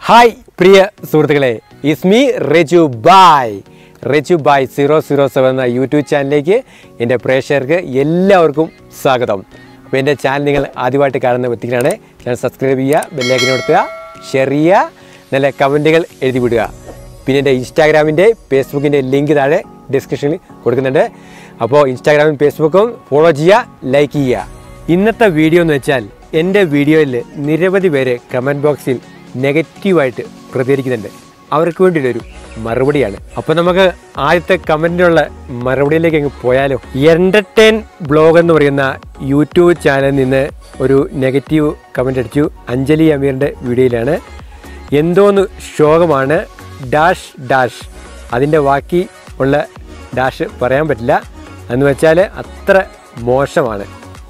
hi പ്രിയ സുഹൃത്തുക്കളെ Ismi Reju Bhai Reju Bhai zero zero seven എന്ന യൂട്യൂബ് ചാനലിലേക്ക് എൻ്റെ പ്രേക്ഷകർക്ക് എല്ലാവർക്കും സ്വാഗതം അപ്പോൾ എൻ്റെ ചാനൽ നിങ്ങൾ ആദ്യമായിട്ട് കാണുന്ന വ്യക്തികളാണ് ചാനൽ സബ്സ്ക്രൈബ് ചെയ്യുക ബെല്ലൈക്കൻ കൊടുക്കുക ഷെയർ ചെയ്യുക നല്ല കമൻറ്റുകൾ എഴുതി വിടുക പിന്നെ എൻ്റെ ഇൻസ്റ്റാഗ്രാമിൻ്റെ ഫേസ്ബുക്കിൻ്റെ ലിങ്ക് താഴെ ഡിസ്ക്രിപ്ഷനിൽ കൊടുക്കുന്നുണ്ട് അപ്പോൾ ഇൻസ്റ്റാഗ്രാമും ഫേസ്ബുക്കും ഫോളോ ചെയ്യുക ലൈക്ക് ചെയ്യുക ഇന്നത്തെ വീഡിയോ എന്ന് വെച്ചാൽ എൻ്റെ വീഡിയോയിൽ നിരവധി പേര് കമൻറ്റ് ബോക്സിൽ നെഗറ്റീവായിട്ട് പ്രതികരിക്കുന്നുണ്ട് അവർക്ക് വേണ്ടിയിട്ടൊരു മറുപടിയാണ് അപ്പോൾ നമുക്ക് ആദ്യത്തെ കമൻറ്റിനുള്ള മറുപടിയിലേക്ക് അങ്ങ് പോയാലോ എൻ്റർടൈൻ ബ്ലോഗ് എന്ന് പറയുന്ന യൂട്യൂബ് ചാനലിൽ നിന്ന് ഒരു നെഗറ്റീവ് കമൻ്റ് അടിച്ചു അഞ്ജലി അമീറിൻ്റെ വീഡിയോയിലാണ് എന്തോന്ന് ശോകമാണ് ഡാഷ് ഡാഷ് അതിൻ്റെ ബാക്കി ഉള്ള ഡാഷ് പറയാൻ പറ്റില്ല എന്ന് വെച്ചാൽ അത്ര മോശമാണ്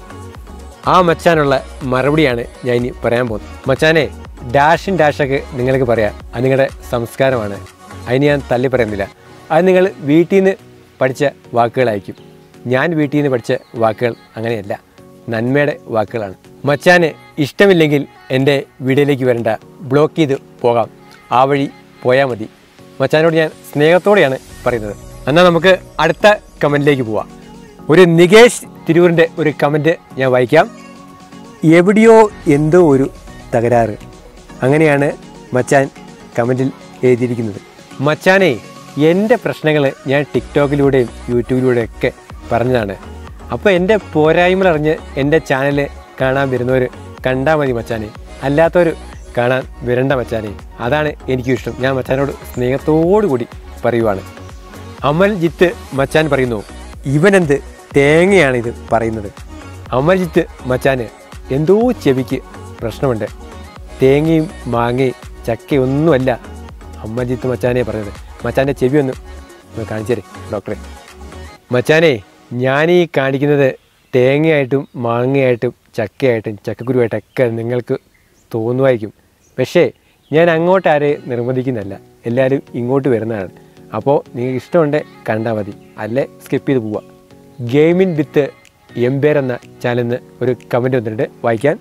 ആ മച്ചാനുള്ള മറുപടിയാണ് ഞാൻ ഇനി പറയാൻ പോകുന്നത് മച്ചാനെ ഡാഷും ഡാഷൊക്കെ നിങ്ങൾക്ക് പറയാം അത് നിങ്ങളുടെ സംസ്കാരമാണ് അതിന് ഞാൻ തള്ളി പറയുന്നില്ല അത് നിങ്ങൾ വീട്ടിൽ നിന്ന് പഠിച്ച വാക്കുകളായിരിക്കും ഞാൻ വീട്ടിൽ നിന്ന് പഠിച്ച വാക്കുകൾ അങ്ങനെയല്ല നന്മയുടെ വാക്കുകളാണ് മച്ചാന് ഇഷ്ടമില്ലെങ്കിൽ എൻ്റെ വീഡിയോയിലേക്ക് വരണ്ട ബ്ലോക്ക് ചെയ്ത് പോകാം ആ വഴി പോയാൽ മതി മച്ചാനോട് ഞാൻ സ്നേഹത്തോടെയാണ് പറയുന്നത് എന്നാൽ നമുക്ക് അടുത്ത കമൻറ്റിലേക്ക് പോവാം ഒരു നികേഷ് തിരൂരിൻ്റെ ഒരു കമൻറ്റ് ഞാൻ വായിക്കാം എവിടെയോ എന്തോ ഒരു തകരാറ് അങ്ങനെയാണ് മച്ചാൻ കമൻറ്റിൽ എഴുതിയിരിക്കുന്നത് മച്ചാനെ എൻ്റെ പ്രശ്നങ്ങൾ ഞാൻ ടിക്ടോക്കിലൂടെയും യൂട്യൂബിലൂടെയും ഒക്കെ പറഞ്ഞതാണ് അപ്പോൾ എൻ്റെ പോരായ്മകൾ അറിഞ്ഞ് എൻ്റെ ചാനൽ കാണാൻ വരുന്നവർ കണ്ടാൽ മതി മച്ചാനെ അല്ലാത്തവർ കാണാൻ വരണ്ട മച്ചാനെ അതാണ് എനിക്കും ഇഷ്ടം ഞാൻ മച്ചാനോട് സ്നേഹത്തോടു കൂടി പറയുവാണ് അമൽജിത്ത് മച്ചാൻ പറയുന്നു ഇവനെന്ത് തേങ്ങയാണ് ഇത് പറയുന്നത് അമൽജിത്ത് മച്ചാന് എന്തോ ചെവിക്ക് പ്രശ്നമുണ്ട് തേങ്ങയും മാങ്ങയും ചക്കയും ഒന്നുമല്ല അമൽജിത്ത് മച്ചാനെ പറഞ്ഞത് മച്ചാൻ്റെ ചെവി ഒന്ന് ഒന്ന് കാണിച്ചു തരേ ഡോക്ടറെ മച്ചാനെ ഞാൻ ഈ കാണിക്കുന്നത് തേങ്ങയായിട്ടും മാങ്ങയായിട്ടും ചക്കയായിട്ടും ചക്കക്കുരുവായിട്ടൊക്കെ നിങ്ങൾക്ക് തോന്നുമായിരിക്കും പക്ഷേ ഞാൻ അങ്ങോട്ട് ആരെയും നിർബന്ധിക്കുന്നതല്ല എല്ലാവരും ഇങ്ങോട്ട് വരുന്നതാണ് അപ്പോൾ നിങ്ങൾക്ക് ഇഷ്ടമുണ്ട് കണ്ടാൽ മതി അല്ലേ സ്കിപ്പ് ചെയ്ത് പോവുക ഗെയിമിൻ വിത്ത് എംപയർ എന്ന ചാനലിൽ നിന്ന് ഒരു കമൻറ്റ് വന്നിട്ടുണ്ട് വായിക്കാൻ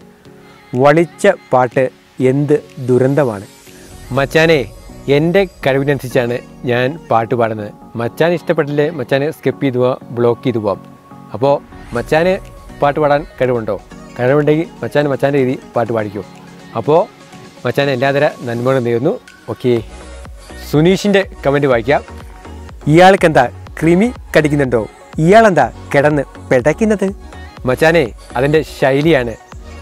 വളിച്ച പാട്ട് എന്ത് ദുരന്തമാണ് മച്ചാനെ എൻ്റെ കഴിവിനനുസരിച്ചാണ് ഞാൻ പാട്ട് പാടുന്നത് മച്ചാൻ ഇഷ്ടപ്പെട്ടില്ലേ മച്ചാന് സ്കിപ്പ് ചെയ്ത് പോവാം ബ്ലോക്ക് ചെയ്ത് പോവാം അപ്പോൾ മച്ചാന് പാട്ട് പാടാൻ കഴിവുണ്ടോ കഴിവുണ്ടെങ്കിൽ മച്ചാൻ മച്ചാൻ്റെ രീതി പാട്ട് പാടിക്കും അപ്പോൾ മച്ചാൻ എല്ലാതര നന്മകളും നേരുന്നു ഓക്കെ സുനീഷിൻ്റെ കമൻറ്റ് വായിക്കാം ഇയാൾക്ക് എന്താ കൃമി കടിക്കുന്നുണ്ടോ ഇയാളെന്താ കിടന്ന് പിടയ്ക്കുന്നത് മച്ചാനെ അതിൻ്റെ ശൈലിയാണ്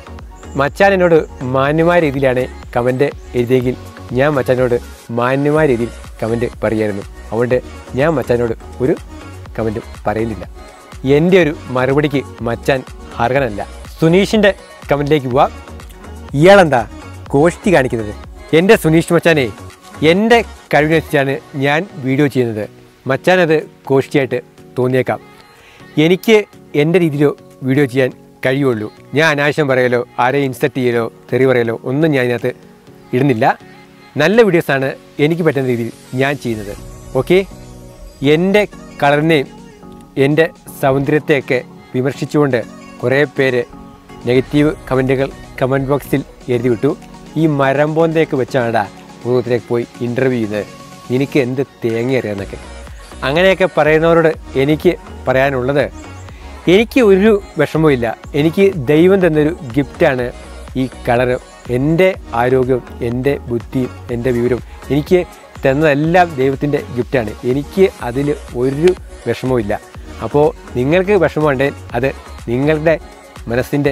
മച്ചാൻ എന്നോട് മാന്യമായ രീതിയിലാണ് കമൻറ്റ് എഴുതിയെങ്കിൽ ഞാൻ മച്ചാനോട് മാന്യമായ രീതിയിൽ കമൻറ്റ് പറയായിരുന്നു അതുകൊണ്ട് ഞാൻ മച്ചാനോട് ഒരു കമൻറ്റും പറയുന്നില്ല എൻ്റെ ഒരു മറുപടിക്ക് മച്ചാൻ അർഹനല്ല സുനീഷിൻ്റെ കമൻറ്റിലേക്ക് പോവാം ഇയാളെന്താ കോഷ്ടി കാണിക്കുന്നത് എൻ്റെ സുനീഷ് മച്ചാനെ എൻ്റെ കഴിവിനനുസരിച്ചാണ് ഞാൻ വീഡിയോ ചെയ്യുന്നത് മച്ചാനത് കോഷ്ടിയായിട്ട് തോന്നിയേക്കാം എനിക്ക് എൻ്റെ രീതിയിലോ വീഡിയോ ചെയ്യാൻ കഴിയുള്ളൂ ഞാൻ അനാവശ്യം പറയലോ ആരെയും ഇൻസൾട്ട് ചെയ്യലോ തെറി പറയലോ ഒന്നും ഞാൻ ഇതിനകത്ത് ഇടുന്നില്ല നല്ല വീഡിയോസാണ് എനിക്ക് പറ്റുന്ന രീതിയിൽ ഞാൻ ചെയ്യുന്നത് ഓക്കെ എൻ്റെ കളറിനെയും എൻ്റെ സൗന്ദര്യത്തെയൊക്കെ വിമർശിച്ചുകൊണ്ട് കുറേ പേര് നെഗറ്റീവ് കമൻറ്റുകൾ കമൻറ്റ് ബോക്സിൽ എഴുതി വിട്ടു ഈ മരം പോന്തയൊക്കെ വെച്ചാണ് പൂർവ്വത്തിലേക്ക് പോയി ഇൻ്റർവ്യൂ ചെയ്യുന്നത് നിനക്ക് എന്ത് തേങ്ങ അറിയാമെന്നൊക്കെ അങ്ങനെയൊക്കെ പറയുന്നവരോട് എനിക്ക് പറയാനുള്ളത് എനിക്ക് ഒരു വിഷമവും എനിക്ക് ദൈവം തന്നൊരു ഗിഫ്റ്റാണ് ഈ കളറ് എൻ്റെ ആരോഗ്യവും എൻ്റെ ബുദ്ധിയും എൻ്റെ വിവരവും എനിക്ക് തന്നതെല്ലാം ദൈവത്തിൻ്റെ ഗിഫ്റ്റാണ് എനിക്ക് അതിൽ ഒരു വിഷമവും അപ്പോൾ നിങ്ങൾക്ക് വിഷമമുണ്ടെങ്കിൽ അത് നിങ്ങളുടെ മനസ്സിൻ്റെ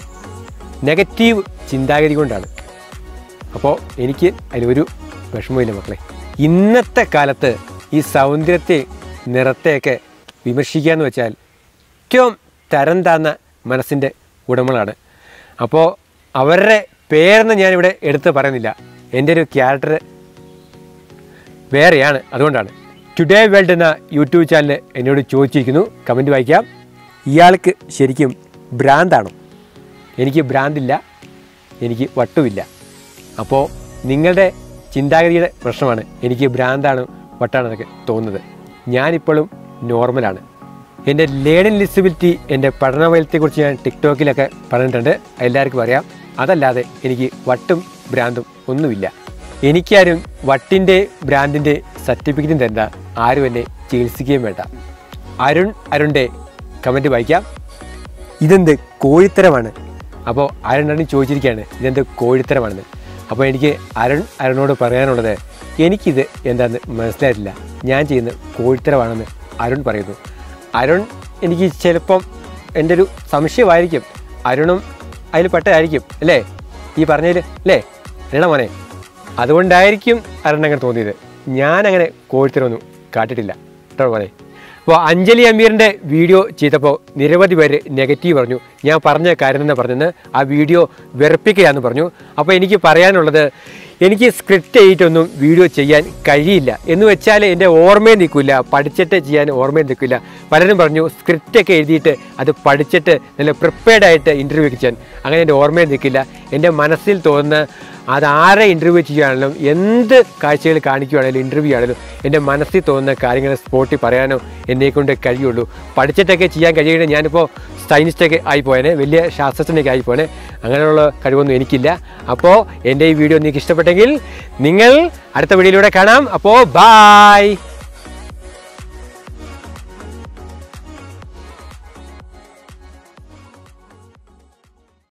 നെഗറ്റീവ് ചിന്താഗതി കൊണ്ടാണ് അപ്പോൾ എനിക്ക് അതിലൊരു വിഷമമില്ല മക്കളെ ഇന്നത്തെ കാലത്ത് ഈ സൗന്ദര്യത്തെ നിറത്തെയൊക്കെ വിമർശിക്കുക എന്ന് വെച്ചാൽ ഏറ്റവും തരം താന്ന മനസ്സിൻ്റെ ഉടമകളാണ് അപ്പോൾ അവരുടെ പേരൊന്നും ഞാനിവിടെ എടുത്ത് പറയുന്നില്ല എൻ്റെ ഒരു ക്യാരക്ടർ വേറെയാണ് അതുകൊണ്ടാണ് ടുഡേ വേൾഡ് എന്ന യൂട്യൂബ് ചാനൽ എന്നോട് ചോദിച്ചിരിക്കുന്നു കമൻറ്റ് വായിക്കാം ഇയാൾക്ക് ശരിക്കും ഭ്രാന്താണോ എനിക്ക് ഭ്രാന്തില്ല എനിക്ക് വട്ടുമില്ല അപ്പോൾ നിങ്ങളുടെ ചിന്താഗതിയുടെ പ്രശ്നമാണ് എനിക്ക് ഭ്രാന്താണ് വട്ടാണെന്നൊക്കെ തോന്നുന്നത് ഞാനിപ്പോഴും നോർമലാണ് എൻ്റെ ലേണിംഗ് ഡിസബിലിറ്റി എൻ്റെ പഠന വൈദ്യത്തെക്കുറിച്ച് ഞാൻ ടിക്ടോക്കിലൊക്കെ പറഞ്ഞിട്ടുണ്ട് എല്ലാവർക്കും അറിയാം അതല്ലാതെ എനിക്ക് വട്ടും ഭ്രാന്തും ഒന്നുമില്ല എനിക്കാരും വട്ടിൻ്റെ ബ്രാൻഡിൻ്റെ സർട്ടിഫിക്കറ്റും തരണ്ട ആരും എന്നെ ചികിത്സിക്കുകയും വേണ്ട അരുൺ അരുണിൻ്റെ കമൻറ്റ് വായിക്കാം ഇതെന്ത് കോഴിത്തരമാണ് അപ്പോൾ അരുണാണ് ചോദിച്ചിരിക്കുകയാണ് ഇതെന്ത് കോഴിത്തരമാണെന്ന് അപ്പോൾ എനിക്ക് അരുൺ അരുണോട് പറയാനുള്ളത് എനിക്കിത് എന്താണെന്ന് മനസ്സിലായിട്ടില്ല ഞാൻ ചെയ്യുന്ന കോഴിത്തരമാണെന്ന് അരുൺ പറയുന്നു അരുൺ എനിക്ക് ചിലപ്പം എൻ്റെ ഒരു സംശയമായിരിക്കും അരുണും അതിൽ പെട്ടതായിരിക്കും അല്ലേ ഈ പറഞ്ഞതിൽ അല്ലേ അല്ലണ മോനെ അതുകൊണ്ടായിരിക്കും അരുൺ അങ്ങനെ തോന്നിയത് ഞാൻ അങ്ങനെ കോഴിത്തരമൊന്നും കാട്ടിട്ടില്ല കേട്ടോ മോനെ അപ്പോൾ അഞ്ജലി അമീറിൻ്റെ വീഡിയോ ചെയ്തപ്പോൾ നിരവധി പേര് നെഗറ്റീവ് പറഞ്ഞു ഞാൻ പറഞ്ഞ കാര്യം തന്നെ പറഞ്ഞെന്ന് ആ വീഡിയോ വെറുപ്പിക്കുകയാന്ന് പറഞ്ഞു അപ്പോൾ എനിക്ക് പറയാനുള്ളത് എനിക്ക് സ്ക്രിപ്റ്റ് ചെയ്തിട്ടൊന്നും വീഡിയോ ചെയ്യാൻ കഴിയില്ല എന്ന് വെച്ചാൽ എൻ്റെ ഓർമ്മയിൽ നിൽക്കില്ല പഠിച്ചിട്ട് ചെയ്യാൻ ഓർമ്മയിൽ നിൽക്കില്ല പലരും പറഞ്ഞു സ്ക്രിപ്റ്റൊക്കെ എഴുതിയിട്ട് അത് പഠിച്ചിട്ട് നല്ല പ്രിപ്പയർഡ് ആയിട്ട് ഇൻ്റർവ്യൂ ഒക്കെ ചെയ്യാൻ അങ്ങനെ എൻ്റെ ഓർമ്മയിൽ നിൽക്കില്ല എൻ്റെ മനസ്സിൽ തോന്നുന്ന അത് ആരെ ഇൻ്റർവ്യൂ ചെയ്യുകയാണെങ്കിലും എന്ത് കാഴ്ചകൾ കാണിക്കുകയാണെങ്കിലും ഇൻ്റർവ്യൂ ആണെങ്കിലും എൻ്റെ മനസ്സിൽ തോന്നുന്ന കാര്യങ്ങൾ സ്പോട്ടിൽ പറയാനോ എന്നെ കൊണ്ട് കഴിയുള്ളൂ പഠിച്ചിട്ടൊക്കെ ചെയ്യാൻ കഴിയുന്നത് ഞാനിപ്പോൾ സയനിസ്റ്റൊക്കെ ആയിപ്പോയനെ വലിയ ശാസ്ത്രജ്ഞനൊക്കെ ആയിപ്പോനെ അങ്ങനെയുള്ള കഴിവൊന്നും എനിക്കില്ല അപ്പോൾ എൻ്റെ ഈ വീഡിയോ നിങ്ങൾക്ക് ഇഷ്ടപ്പെട്ടെങ്കിൽ നിങ്ങൾ അടുത്ത വീഡിയോയിലൂടെ കാണാം അപ്പോൾ ബായ്